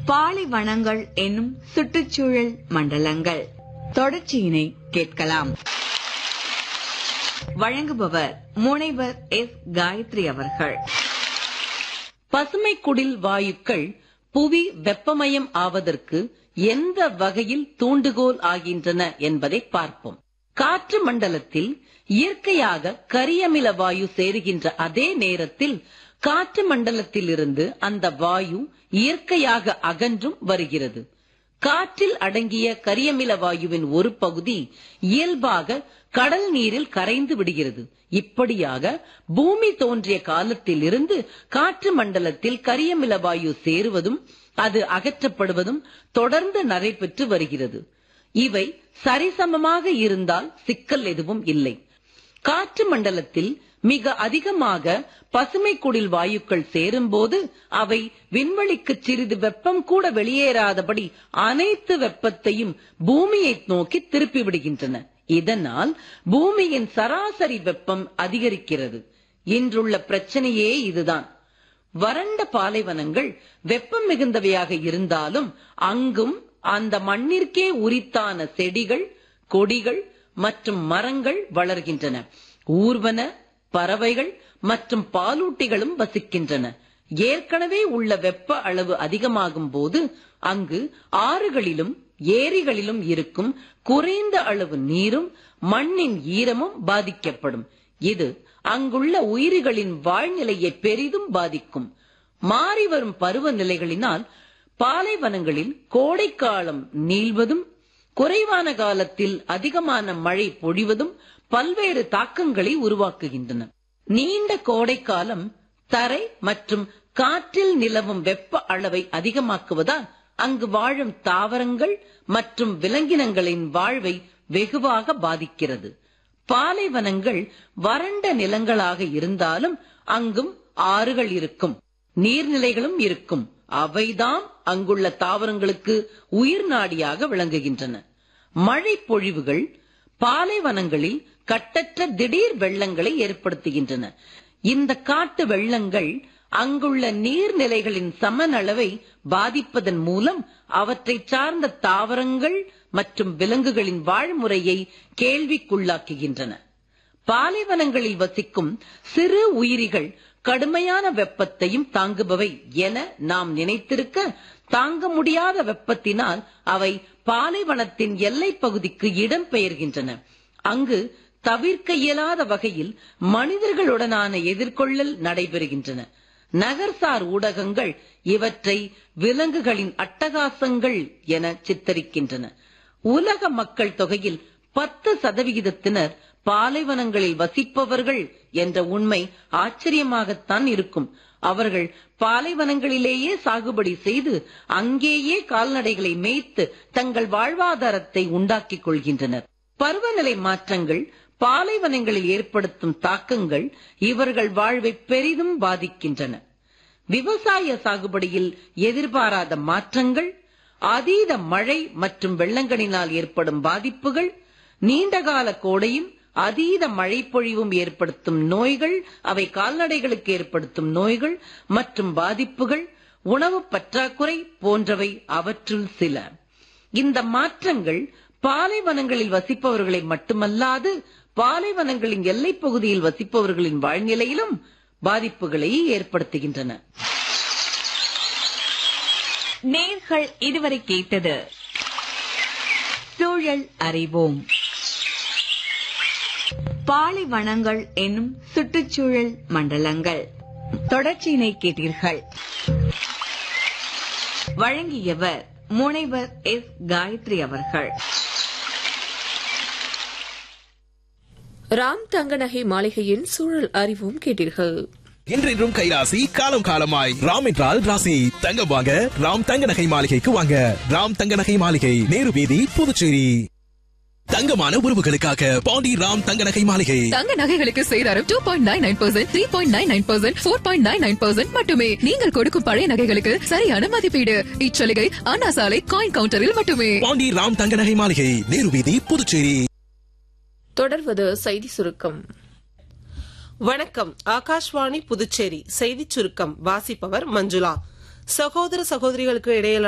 பாலைவனங்கள் என்னும் சுற்றுச்சூழல் மண்டலங்கள் தொடர்ச்சியினை கேட்கலாம் வழங்குபவர் முனைவர் எஸ் காயத்ரி அவர்கள் பசுமை குடில் வாயுக்கள் புவி வெப்பமயம் ஆவதற்கு எந்த வகையில் தூண்டுகோல் ஆகின்றன என்பதை பார்ப்போம் காற்று மண்டலத்தில் இயற்கையாக கரியமில வாயு சேருகின்ற அதே நேரத்தில் காற்று மண்டலத்திலிருந்து அந்த வாயு இயற்கையாக அகன்றும் வருகிறது காற்றில் அடங்கிய கரியமில வாயுவின் ஒரு பகுதி இயல்பாக கடல் நீரில் கரைந்து விடுகிறது இப்படியாக பூமி தோன்றிய காலத்தில் இருந்து காற்று மண்டலத்தில் கரியமில வாயு சேருவதும் அது அகற்றப்படுவதும் தொடர்ந்து நடைபெற்று வருகிறது இவை சரிசமமாக இருந்தால் சிக்கல் எதுவும் இல்லை காற்று மண்டலத்தில் மிக அதிகமாக பசுமை குடில் வாயுக்கள் சேரும்போது அவை விண்வெளிக்கு சிறிது வெப்பம் கூட வெளியேறாதபடி அனைத்து வெப்பத்தையும் பூமியை நோக்கி திருப்பி விடுகின்றன இதனால் பூமியின் சராசரி வெப்பம் அதிகரிக்கிறது இன்றுள்ள பிரச்சனையே இதுதான் வறண்ட பாலைவனங்கள் வெப்பம் மிகுந்தவையாக இருந்தாலும் அங்கும் அந்த மண்ணிற்கே உரித்தான செடிகள் கொடிகள் மற்றும் மரங்கள் வளர்கின்றன ஊர்வன பறவைகள் மற்றும் பாலூட்டிகளும் வசிக்கின்றன ஏற்கனவே உள்ள வெப்ப அளவு அதிகமாகும் போது அங்கு ஆறுகளிலும் ஏரிகளிலும் இருக்கும் குறைந்த அளவு நீரும் மண்ணின் ஈரமும் பாதிக்கப்படும் இது அங்குள்ள உயிரிகளின் வாழ்நிலையை பெரிதும் பாதிக்கும் மாறி வரும் பருவநிலைகளினால் பாலைவனங்களில் கோடைக்காலம் நீள்வதும் குறைவான காலத்தில் அதிகமான மழை பொழிவதும் பல்வேறு தாக்கங்களை உருவாக்குகின்றன நீண்ட கோடைக்காலம் தரை மற்றும் காற்றில் நிலவும் வெப்ப அளவை அதிகமாக்குவதால் அங்கு வாழும் தாவரங்கள் மற்றும் விலங்கினங்களின் வாழ்வை வெகுவாக பாதிக்கிறது பாலைவனங்கள் வறண்ட நிலங்களாக இருந்தாலும் அங்கும் ஆறுகள் இருக்கும் நீர்நிலைகளும் இருக்கும் அவைதாம் அங்குள்ள தாவரங்களுக்கு உயிர் நாடியாக விளங்குகின்றன மழை பொழிவுகள் பாலைவனங்களில் கட்டற்ற திடீர் வெள்ளங்களை ஏற்படுத்துகின்றன இந்த காட்டு வெள்ளங்கள் அங்குள்ள நீர்நிலைகளின் சமநளவை பாதிப்பதன் மூலம் அவற்றை சார்ந்த தாவரங்கள் மற்றும் விலங்குகளின் வாழ்முறையை கேள்விக்குள்ளாக்குகின்றன பாலைவனங்களில் வசிக்கும் சிறு உயிரிகள் கடுமையான வெப்பத்தையும் தாங்குபவை என நாம் நினைத்திருக்க தாங்க முடியாத வெப்பத்தினால் அவை பாலைவனத்தின் எல்லைப் பகுதிக்கு இடம் பெயர்கின்றன அங்கு தவிர்க்க இயலாத வகையில் மனிதர்களுடனான எதிர்கொள்ளல் நடைபெறுகின்றன நகர்சார் ஊடகங்கள் இவற்றை விலங்குகளின் அட்டகாசங்கள் என சித்தரிக்கின்றன உலக மக்கள் தொகையில் பத்து சதவிகிதத்தினர் பாலைவனங்களில் வசிப்பவர்கள் என்ற உண்மை ஆச்சரியமாகத்தான் இருக்கும் அவர்கள் பாலைவனங்களிலேயே சாகுபடி செய்து அங்கேயே கால்நடைகளை மேய்த்து தங்கள் வாழ்வாதாரத்தை உண்டாக்கிக் கொள்கின்றனர் பருவநிலை மாற்றங்கள் பாலைவனங்களில் ஏற்படுத்தும் தாக்கங்கள் இவர்கள் வாழ்வை பெரிதும் பாதிக்கின்றன விவசாய சாகுபடியில் எதிர்பாராத மாற்றங்கள் அதீத மழை மற்றும் வெள்ளங்களினால் ஏற்படும் பாதிப்புகள் நீண்டகால கோடையும் அதீத மழைப்பொழிவும் ஏற்படுத்தும் நோய்கள் அவை கால்நடைகளுக்கு ஏற்படுத்தும் நோய்கள் மற்றும் பாதிப்புகள் உணவு பற்றாக்குறை போன்றவை அவற்றுள் சில இந்த மாற்றங்கள் பாலைவனங்களில் வசிப்பவர்களை மட்டுமல்லாது பாலைவனங்களின் எல்லைப் பகுதியில் வசிப்பவர்களின் வாழ்நிலையிலும் பாதிப்புகளை ஏற்படுத்துகின்றன நேர்கள் இதுவரை கேட்டது சூழல் அறிவோம் பாலைவனங்கள் என்னும் சுற்றுச்சூழல் மண்டலங்கள் தொடர்ச்சியினை கேட்டீர்கள் வழங்கியவர் முனைவர் எஸ் காயத்ரி அவர்கள் ராம் தங்கநகை மாளிகையின் சூழல் அறிவும் கேட்டீர்கள் என்றென்றும் கைராசி காலம் காலமாய் ராம் என்றால் ராசி தங்கம் வாங்க ராம் தங்க நகை மாளிகைக்கு வாங்க ராம் தங்க நகை மாளிகை நேரு வீதி புதுச்சேரி தங்கமான உறவுகளுக்காக பாண்டி ராம் தங்க நகை மாளிகை தங்க நகைகளுக்கு சேதாரம் two point nine nine percent three point nine nine percent four point nine nine percent மட்டுமே நீங்கள் கொடுக்கும் பழைய நகைகளுக்கு சரியான மதிப்பீடு இச்சலுகை அண்ணா சாலை காயின் கவுண்டரில் மட்டுமே பாண்டி ராம் தங்க நகை மாளிகை நேரு வீதி புதுச்சேரி தொடர்வது செய்தி சுருக்கம் வணக்கம் ஆகாஷ்வாணி புதுச்சேரி செய்திச் சுருக்கம் வாசிப்பவர் மஞ்சுளா சகோதர சகோதரிகளுக்கு இடையிலான